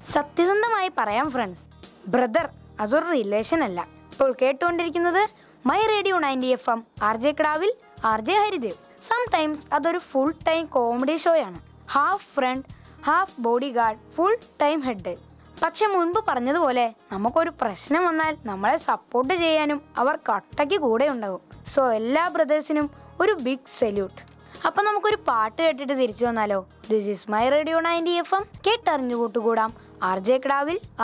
സത്യസന്ധമായി പറയാം friends brother അതൊരു റിലേഷൻ അല്ല ഇപ്പോൾ കേട്ടുകൊണ്ടിരിക്കുന്നത് my radio ninety F M R J കിടാവിൽ ആർ ജെ ഹരിദേവ് സംടൈംസ് അതൊരു ഫുൾ ടൈം കോമഡി ഷോയാണ് half front half bodyguard full time head പക്ഷെ മുൻപ് പറഞ്ഞതുപോലെ നമുക്കൊരു പ്രശ്നം വന്നാൽ നമ്മളെ സപ്പോർട്ട് ചെയ്യാനും അവർ കട്ടയ്ക്ക് കൂടെ ഉണ്ടാകും സോ എല്ലാ ബ്രദേഴ്സിനും ഒരു ബിഗ് സല്യൂട്ട് അപ്പൊ നമുക്കൊരു പാട്ട് കേട്ടിട്ട് തിരിച്ചു വന്നാലോ this is my radio ninety F M കേട്ടറിഞ്ഞു കൂട്ടുകൂടാം ആർ ജെ കിടാവിൽ